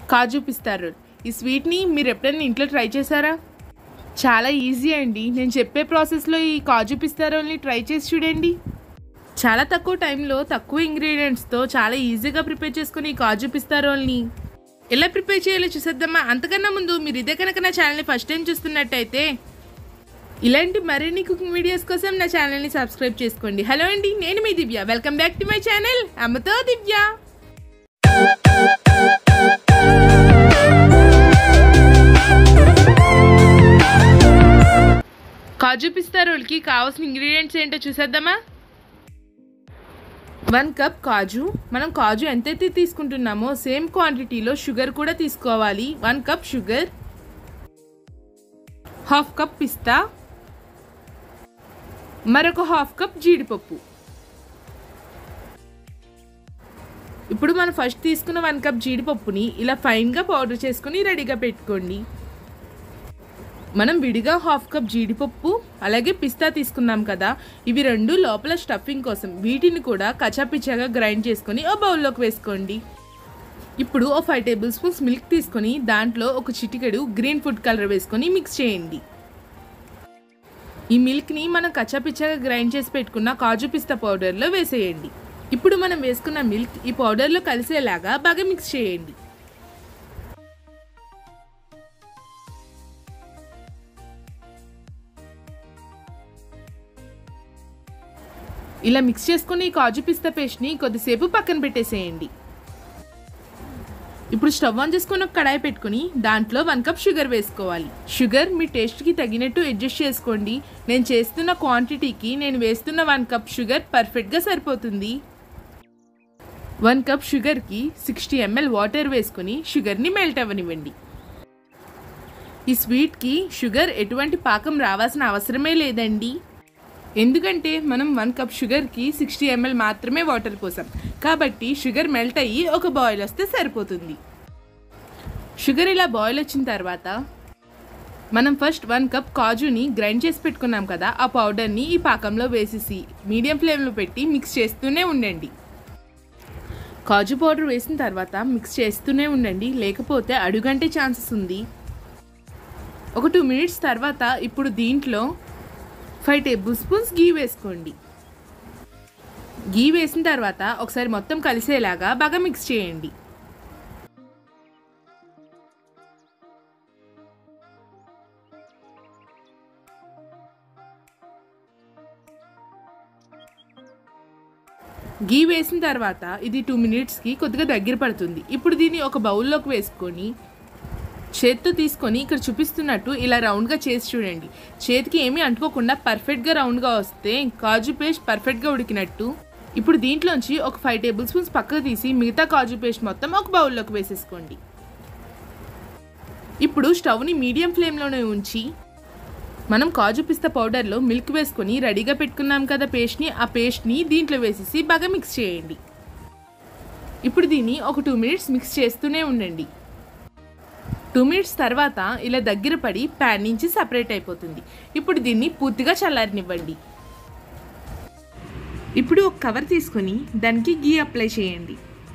కాజు పిస్తా రోల్ ఈ స్వీట్ని మీరు ఎప్పుడైనా ఇంట్లో ట్రై చేశారా చాలా ఈజీ అండి నేను చెప్పే ప్రాసెస్లో ఈ కాజు పిస్తా రోల్ని ట్రై చేసి చూడండి చాలా తక్కువ టైంలో తక్కువ ఇంగ్రీడియంట్స్తో చాలా ఈజీగా ప్రిపేర్ చేసుకుని ఈ కాజు పిస్తా రోల్ని ఎలా ప్రిపేర్ చేయాలో చూసేద్దామా అంతకన్నా ముందు మీరు ఇదే కనుక నా ఛానల్ని ఫస్ట్ టైం చూస్తున్నట్టయితే ఇలాంటి మరిన్ని కుకింగ్ వీడియోస్ కోసం నా ఛానల్ని సబ్స్క్రైబ్ చేసుకోండి హలో అండి నేను మీ Divya welcome back to my channel అమ్మతో దివ్య కాజు పిస్తా రోల్కి కావాల్సిన ఇంగ్రీడియంట్స్ ఏంటో చూసేద్దామా వన్ కప్ కాజు మనం కాజు ఎంతైతే తీసుకుంటున్నామో సేమ్ క్వాంటిటీలో షుగర్ కూడా తీసుకోవాలి one cup sugar half cup pista మరొక హాఫ్ కప్ జీడిపప్పు ఇప్పుడు మనం ఫస్ట్ తీసుకున్న వన్ కప్ జీడిపప్పుని ఇలా ఫైన్గా పౌడర్ చేసుకుని రెడీగా పెట్టుకోండి మనం విడిగా హాఫ్ కప్ జీడిపప్పు అలాగే పిస్తా తీసుకున్నాం కదా ఇవి రెండు లోపల స్టఫింగ్ కోసం వీటిని కూడా కచాపిచ్చాగా గ్రైండ్ చేసుకొని ఓ బౌల్లోకి వేసుకోండి ఇప్పుడు ఓ ఫైవ్ టేబుల్ స్పూన్స్ మిల్క్ తీసుకొని దాంట్లో ఒక చిటికెడు గ్రీన్ ఫుడ్ కలర్ వేసుకొని మిక్స్ చేయండి ఈ మిల్క్ని మనం కచ్చాపిచ్చాగా గ్రైండ్ చేసి పెట్టుకున్న కాజు పిస్తా పౌడర్లో వేసేయండి ఇప్పుడు మనం వేసుకున్న మిల్క్ ఈ పౌడర్లో కలిసేలాగా బాగా మిక్స్ చేయండి ఇలా మిక్స్ చేసుకుని ఈ కాజు పిస్తా పేస్ట్ని కొద్దిసేపు పక్కన పెట్టేసేయండి ఇప్పుడు స్టవ్ ఆన్ చేసుకుని ఒక కడాయి పెట్టుకుని దాంట్లో వన్ కప్ షుగర్ వేసుకోవాలి షుగర్ మీ టేస్ట్కి తగినట్టు అడ్జస్ట్ చేసుకోండి నేను చేస్తున్న క్వాంటిటీకి నేను వేస్తున్న వన్ కప్ షుగర్ పర్ఫెక్ట్గా సరిపోతుంది వన్ కప్ షుగర్కి సిక్స్టీ ఎంఎల్ వాటర్ వేసుకుని షుగర్ని మెల్ట్ అవ్వనివ్వండి ఈ స్వీట్కి షుగర్ ఎటువంటి పాకం రావాల్సిన అవసరమే లేదండి ఎందుకంటే మనం వన్ కప్ షుగర్కి సిక్స్టీ ఎంఎల్ మాత్రమే వాటర్ పోసాం కాబట్టి షుగర్ మెల్ట్ అయ్యి ఒక బాయిల్ వస్తే సరిపోతుంది షుగర్ ఇలా బాయిల్ వచ్చిన తర్వాత మనం ఫస్ట్ వన్ కప్ కాజుని గ్రైండ్ చేసి పెట్టుకున్నాం కదా ఆ పౌడర్ని ఈ పాకంలో వేసేసి మీడియం ఫ్లేమ్లో పెట్టి మిక్స్ చేస్తూనే ఉండండి కాజు పౌడర్ వేసిన తర్వాత మిక్స్ చేస్తూనే ఉండండి లేకపోతే అడుగంటే ఛాన్సెస్ ఉంది ఒక టూ మినిట్స్ తర్వాత ఇప్పుడు దీంట్లో ఫైవ్ టేబుల్ స్పూన్స్ గీ వేసుకోండి గీ వేసిన తర్వాత ఒకసారి మొత్తం కలిసేలాగా బాగా మిక్స్ చేయండి గీ వేసిన తర్వాత ఇది టూ మినిట్స్కి కొద్దిగా దగ్గర పడుతుంది ఇప్పుడు దీన్ని ఒక బౌల్లోకి వేసుకొని చేత్తో తీసుకొని ఇక్కడ చూపిస్తున్నట్టు ఇలా రౌండ్గా చేసి చూడండి చేతికి ఏమీ అంటుకోకుండా పర్ఫెక్ట్గా రౌండ్గా వస్తే కాజు పేస్ట్ పర్ఫెక్ట్గా ఉడికినట్టు ఇప్పుడు దీంట్లోంచి ఒక ఫైవ్ టేబుల్ స్పూన్స్ పక్కకు తీసి మిగతా కాజు పేస్ట్ మొత్తం ఒక బౌల్లోకి వేసేసుకోండి ఇప్పుడు స్టవ్ని మీడియం ఫ్లేమ్లోనే ఉంచి మనం కాజు పిస్తా పౌడర్లో మిల్క్ వేసుకొని రెడీగా పెట్టుకున్నాం కదా పేస్ట్ని ఆ పేస్ట్ని దీంట్లో వేసేసి బాగా మిక్స్ చేయండి ఇప్పుడు దీన్ని ఒక టూ మినిట్స్ మిక్స్ చేస్తూనే ఉండండి టూ మినిట్స్ తర్వాత ఇలా దగ్గర పడి ప్యాన్ నుంచి సపరేట్ అయిపోతుంది ఇప్పుడు దీన్ని పూర్తిగా చల్లారనివ్వండి ఇప్పుడు ఒక కవర్ తీసుకొని దానికి గీ అప్లై చేయండి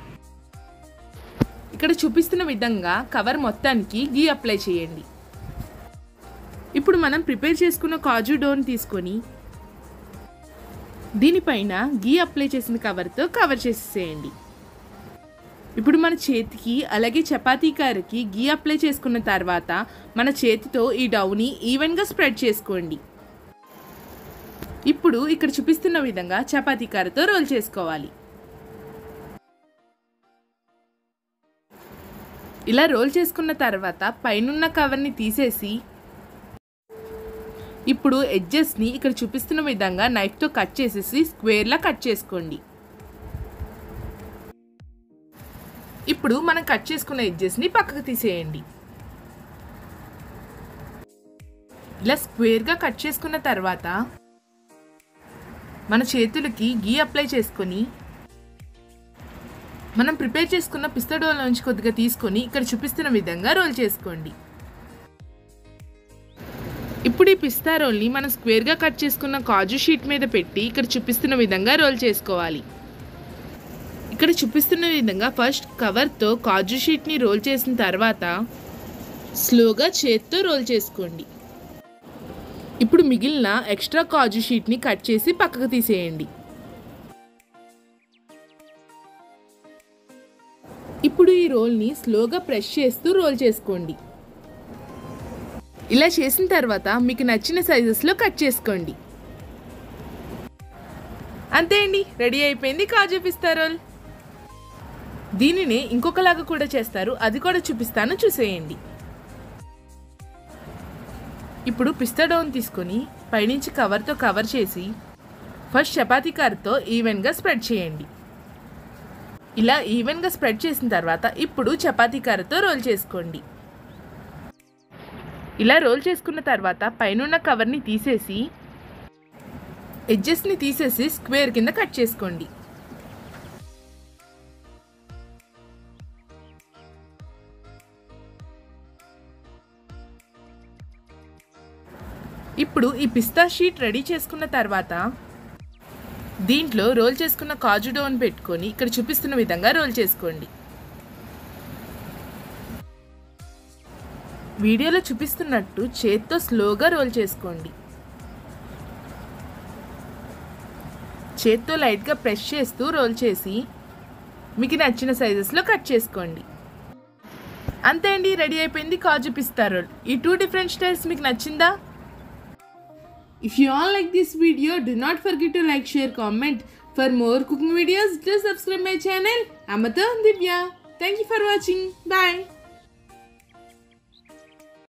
ఇక్కడ చూపిస్తున్న విధంగా కవర్ మొత్తానికి గీ అప్లై చేయండి ఇప్పుడు మనం ప్రిపేర్ చేసుకున్న కాజు డోన్ తీసుకొని దీనిపైన గీ అప్లై చేసిన కవర్తో కవర్ చేసేసేయండి ఇప్పుడు మన చేతికి అలాగే చపాతీ కారకి గీ అప్లై చేసుకున్న తర్వాత మన చేతితో ఈ డౌని ఈవెన్గా స్ప్రెడ్ చేసుకోండి ఇప్పుడు ఇక్కడ చూపిస్తున్న విధంగా చపాతీ కారతో రోల్ చేసుకోవాలి ఇలా రోల్ చేసుకున్న తర్వాత పైనున్న కవర్ని తీసేసి ఇప్పుడు ఎడ్జెస్ని ఇక్కడ చూపిస్తున్న విధంగా నైఫ్తో కట్ చేసేసి స్క్వేర్లా కట్ చేసుకోండి ఇప్పుడు మనం కట్ చేసుకున్న ఎడ్జెస్ని పక్కకు తీసేయండి ఇలా స్క్వేర్గా కట్ చేసుకున్న తర్వాత మన చేతులకి గీ అప్లై చేసుకొని మనం ప్రిపేర్ చేసుకున్న పిస్తడోలోంచి కొద్దిగా తీసుకొని ఇక్కడ చూపిస్తున్న విధంగా రోల్ చేసుకోండి ఇప్పుడు ఈ పిస్తా రోల్ని మనం స్క్వేర్గా కట్ చేసుకున్న కాజు షీట్ మీద పెట్టి ఇక్కడ చూపిస్తున్న విధంగా రోల్ చేసుకోవాలి ఇక్కడ చూపిస్తున్న విధంగా ఫస్ట్ కవర్తో కాజు షీట్ని రోల్ చేసిన తర్వాత స్లోగా చేత్తో రోల్ చేసుకోండి ఇప్పుడు మిగిలిన ఎక్స్ట్రా కాజు షీట్ని కట్ చేసి పక్కకు తీసేయండి ఇప్పుడు ఈ రోల్ని స్లోగా ప్రెస్ చేస్తూ రోల్ చేసుకోండి ఇలా చేసిన తర్వాత మీకు నచ్చిన సైజెస్లో కట్ చేసుకోండి అంతే అండి రెడీ అయిపోయింది కాజు పిస్తా రోల్ దీనిని ఇంకొకలాగా కూడా చేస్తారు అది కూడా చూపిస్తాను చూసేయండి ఇప్పుడు పిస్తా డౌన్ తీసుకొని పైనుంచి కవర్తో కవర్ చేసి ఫస్ట్ చపాతీ కర్రతో ఈవెన్గా స్ప్రెడ్ చేయండి ఇలా ఈవెన్గా స్ప్రెడ్ చేసిన తర్వాత ఇప్పుడు చపాతీ కర్రతో రోల్ చేసుకోండి ఇలా రోల్ చేసుకున్న తర్వాత పైనున్న కవర్ని తీసేసి ఎడ్జెస్ని తీసేసి స్క్వేర్ కింద కట్ చేసుకోండి ఇప్పుడు ఈ పిస్తా షీట్ రెడీ చేసుకున్న తర్వాత దీంట్లో రోల్ చేసుకున్న కాజు డోన్ పెట్టుకొని ఇక్కడ చూపిస్తున్న విధంగా రోల్ చేసుకోండి వీడియోలో చూపిస్తున్నట్టు చేత్తో స్లోగా రోల్ చేసుకోండి చేత్తో లైట్గా ప్రెస్ చేస్తూ రోల్ చేసి మీకు నచ్చిన సైజెస్లో కట్ చేసుకోండి అంతే అండి రెడీ అయిపోయింది కాజు పిస్తా రోల్ ఈ టూ డిఫరెంట్ స్టైల్స్ మీకు నచ్చిందా If you all like this video, do not forget to like, share, comment. For more cooking videos, do subscribe my channel. Amata Divya. Thank you for watching. Bye.